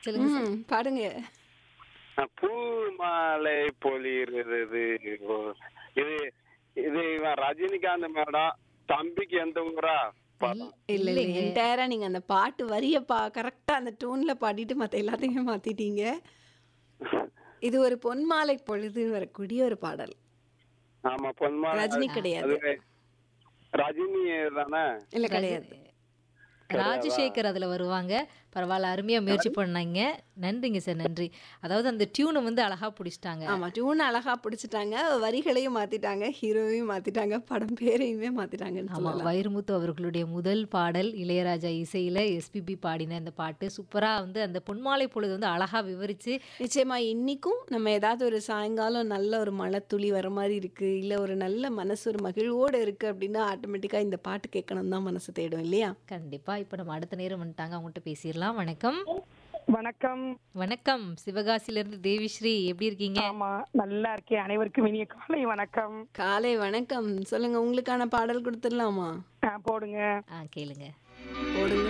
சொல்லுங்க சார் ம் பாடுங்க பூ மாலை பொழிகிறது ஓ- இது இது இவன் ரஜினிகாந்த் மேடம் தம்பிக்கு எந்த ஊரா படம் இல்ல இல்ல என்டையரா நீங்க அந்த பாட்டு வரிய பா கரெக்டா அந்த டோன்ல பாடிட்டு மத்த எல்லாத்தையுமே மாத்திட்டீங்க இது ஒரு பொன்மாலை பொழுது வரக்கூடிய ஒரு பாடல் ஆமா பொன்மாலை ரஜினி கிடையாது. அது ரஜினி தானே இல்ல கிடையாது ராஜசேகர் அதுல வருவாங்க பரவாயில்ல அருமையா முயற்சி பண்ணாங்க நன்றிங்க சார் நன்றி அதாவது அந்த டியூனை வந்து அழகா பிடிச்சிட்டாங்க ஆமா டியூன் அழகா பிடிச்சிட்டாங்க வரிகளையும் மாத்திட்டாங்க ஹீரோவையும் மாத்திட்டாங்க படம் பேரையுமே மாத்திட்டாங்கன்னு ஆமா சொல்லலாம் வைரமுத்து அவர்களுடைய முதல் பாடல் இளையராஜா இசையில எஸ்பிபி பாடின அந்த பாட்டு சூப்பரா வந்து அந்த பொன்மாலை பொழுது வந்து அழகா விவரிச்சு நிச்சயமா இன்னைக்கும் நம்ம ஏதாவது ஒரு சாயங்காலம் நல்ல ஒரு மழைத்துளி வர மாதிரி இருக்கு இல்ல ஒரு நல்ல மனசு ஒரு மகிழ்வோடு இருக்கு அப்படின்னா ஆட்டோமேட்டிக்கா இந்த பாட்டு கேட்கணும் தான் மனசு தேடும் இல்லையா கண்டிப்பா இப்ப நம்ம அடுத்த நேரம் வந்துட்டாங்க அவங்ககிட்ட பேசிடலாம் வணக்கம் வணக்கம் வணக்கம் சிவகாசில இருந்து தேவிஸ்ரீ எப்படி இருக்கீங்க ஆமா நல்லா இருக்கேன் அனைவருக்கும் இனிய காலை வணக்கம் காலை வணக்கம் சொல்லுங்க உங்களுக்கான பாடல் கொடுத்துடலாமா ஆ, போடுங்க ஆ கேளுங்க போடுங்க